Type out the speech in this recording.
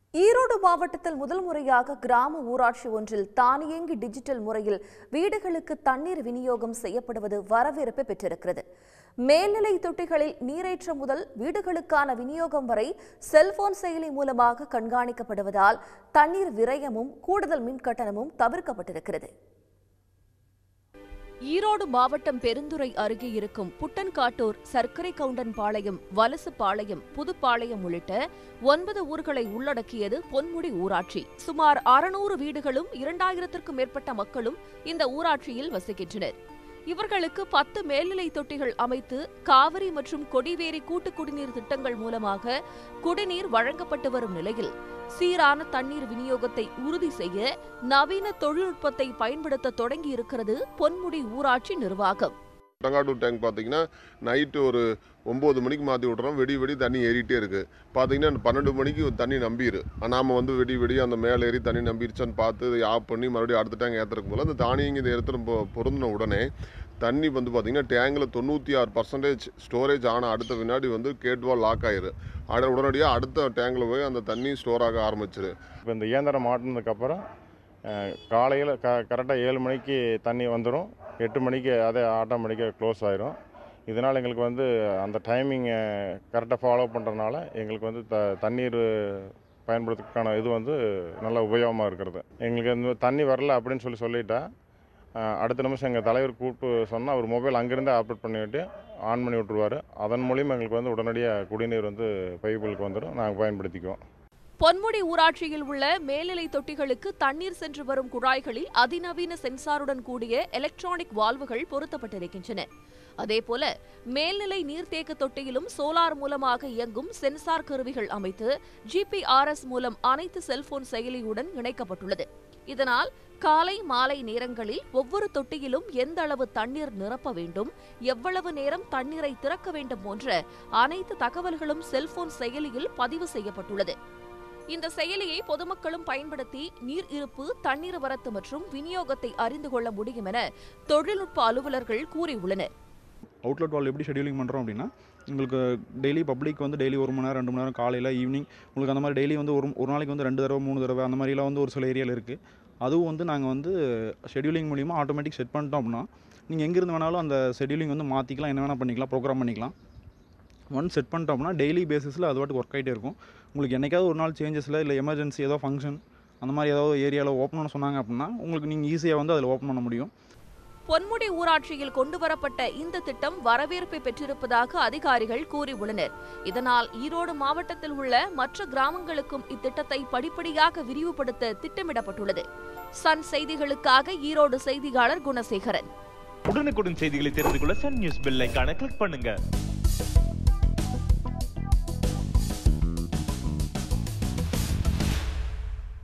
ஈரோடு மாவட்டத்தில் முதல் முறையாக கிராம ஊராட்சி ஒன்றில் தானியங்கி டிஜிட்டல் முறையில் வீடுகளுக்கு தண்ணீர் விநியோகம் செய்யப்படுவது வரவேற்பை பெற்றிருக்கிறது மேல்நிலை தொட்டிகளில் நீரேற்றம் முதல் வீடுகளுக்கான விநியோகம் வரை செல்போன் செயலி மூலமாக கண்காணிக்கப்படுவதால் தண்ணீர் விரயமும் கூடுதல் மின் கட்டணமும் தவிர்க்கப்பட்டிருக்கிறது ஈரோடு மாவட்டம் பெருந்துறை அருகே இருக்கும் புட்டன்காட்டூர் சர்க்கரை கவுண்டன் பாளையம் வலசுபாளையம் புதுப்பாளையம் உள்ளிட்ட ஒன்பது ஊர்களை உள்ளடக்கியது பொன்முடி ஊராட்சி சுமார் அறுநூறு வீடுகளும் இரண்டாயிரத்திற்கும் மேற்பட்ட மக்களும் இந்த ஊராட்சியில் வசிக்கின்றனர் இவர்களுக்கு பத்து மேல்நிலை தொட்டிகள் அமைத்து காவிரி மற்றும் கொடிவேரி கூட்டு குடிநீர் திட்டங்கள் மூலமாக குடிநீர் வழங்கப்பட்டு வரும் நிலையில் சீரான தண்ணீர் விநியோகத்தை உறுதி செய்ய நவீன தொழில்நுட்பத்தை பயன்படுத்த தொடங்கி இருக்கிறது பொன்முடி ஊராட்சி நிர்வாகம் டங்காட்டூர் டேங்க் பார்த்தீங்கன்னா நைட்டு ஒரு ஒம்பது மணிக்கு மாற்றி விட்றோம் வெடி வெடி தண்ணி ஏறிட்டே இருக்குது பார்த்தீங்கன்னா பன்னெண்டு மணிக்கு தண்ணி நம்பிரு நாம் வந்து வெடி வெடி அந்த மேலே ஏறி தண்ணி நம்பிருச்சான்னு பார்த்து இதை ஆஃப் பண்ணி மறுபடியும் அடுத்த டேங்க் ஏற்றுறதுக்கு போல அந்த தானியங்கி இதை எடுத்துகிட்டு பொ பொருந்தின உடனே தண்ணி வந்து பார்த்திங்கன்னா டேங்கில் தொண்ணூற்றி ஆறு பர்சன்டேஜ் ஸ்டோரேஜ் ஆன அடுத்த வினாடி வந்து கேட்வால் லாக் ஆயிரு அட உடனடியாக அடுத்த டேங்கில் போய் அந்த தண்ணி ஸ்டோர் ஆக ஆரம்பிச்சிரு இப்போ இந்த இயந்திரம் மாட்டினதுக்கப்புறம் காலையில் க கரெக்டாக ஏழு மணிக்கு தண்ணி வந்துடும் எட்டு மணிக்கு அதே ஆட்டோமேட்டிக்காக க்ளோஸ் ஆயிரும் இதனால் எங்களுக்கு வந்து அந்த டைமிங்கை கரெக்டாக ஃபாலோ பண்ணுறதுனால எங்களுக்கு வந்து த தண்ணீர் பயன்படுத்துறதுக்கான இது வந்து நல்ல உபயோகமாக இருக்கிறது எங்களுக்கு இந்த தண்ணி வரல அப்படின்னு சொல்லி சொல்லிட்டா அஹ், அடுத்த நிமிஷம் எங்கள் தலைவர் கூப்பிட்டு சொன்னால் அவர் மொபைல் அங்கேருந்தே ஆப்ரேட் பண்ணிவிட்டு ஆன் பண்ணி விட்ருவார் அதன் மூலிமா எங்களுக்கு வந்து உடனடியாக குடிநீர் வந்து பைப்புகளுக்கு வந்துடும் நாங்கள் பயன்படுத்திக்குவோம் பொன்முடி ஊராட்சியில் உள்ள மேல்நிலை தொட்டிகளுக்கு தண்ணீர் சென்று வரும் குழாய்களில் அதிநவீன சென்சாருடன் கூடிய எலக்ட்ரானிக் வால்வுகள் பொருத்தப்பட்டிருக்கின்றன அதேபோல மேல்நிலை நீர்த்தேக்க தொட்டியிலும் சோலார் மூலமாக இயங்கும் சென்சார் கருவிகள் அமைத்து ஜிபிஆர்எஸ் மூலம் அனைத்து செல்போன் செயலியுடன் இணைக்கப்பட்டுள்ளது இதனால் காலை மாலை நேரங்களில் ஒவ்வொரு தொட்டியிலும் எந்த அளவு தண்ணீர் நிரப்ப வேண்டும் எவ்வளவு நேரம் தண்ணீரை திறக்க வேண்டும் போன்ற அனைத்து தகவல்களும் செல்போன் செயலியில் பதிவு செய்யப்பட்டுள்ளது இந்த செயலியை பொதுமக்களும் பயன்படுத்தி நீர் இருப்பு தண்ணீர் வரத்து மற்றும் விநியோகத்தை அறிந்து கொள்ள முடியும் என தொழில்நுட்ப அலுவலர்கள் கூறியுள்ளனர் அவுட்லெட் வால் எப்படி ஷெடியூலிங் பண்ணுறோம் அப்படின்னா உங்களுக்கு டெய்லி பப்ளிக் வந்து டெய்லி ஒரு மணி நேரம் ரெண்டு மணி நேரம் காலையில் ஈவினிங் உங்களுக்கு அந்த மாதிரி டெய்லி வந்து ஒரு ஒரு நாளைக்கு வந்து ரெண்டு தடவை மூணு தடவை அந்த மாதிரிலாம் வந்து ஒரு சில ஏரியாவில் இருக்குது அதுவும் வந்து நாங்கள் வந்து ஷெடியூலிங் மூலிமா ஆட்டோமேட்டிக் செட் பண்ணிட்டோம் அப்படின்னா நீங்கள் எங்கேருந்து வேணாலும் அந்த ஷெடியூலிங் வந்து மாற்றிக்கலாம் என்ன வேணால் பண்ணிக்கலாம் ப்ரோக்ராம் பண்ணிக்கலாம் ஒன் செட் பண்ணிட்டோம்னா டெய்லி பேசிஸில் அது பாட்டுக்கு ஒர்க் ஆகிட்டே இருக்கும் உங்களுக்கு என்னைக்காவது ஒரு நாள் சேஞ்சஸில் இல்லை எமர்ஜென்சி ஏதோ ஃபங்க்ஷன் அந்த மாதிரி ஏதாவது ஏரியாவில் ஓப்பன் பண்ண சொன்னாங்க அப்படின்னா உங்களுக்கு நீங்கள் ஈஸியாக வந்து அதில் ஓப்பன் பண்ண முடியும் பொன்முடி ஊராட்சியில் கொண்டுவரப்பட்ட இந்த திட்டம் வரவேற்பை பெற்றிருப்பதாக அதிகாரிகள் கூறியுள்ளனர் இதனால் ஈரோடு மாவட்டத்தில் உள்ள மற்ற கிராமங்களுக்கும் இத்திட்டத்தை படிப்படியாக விரிவுபடுத்த திட்டமிடப்பட்டுள்ளது சன் செய்திகளுக்காக ஈரோடு செய்தியாளர் குணசேகரன் உடனுக்குடன் செய்திகளை தெரிந்து கொள்ள சன் நியூஸ் பெல் ஐகானை கிளிக் பண்ணுங்க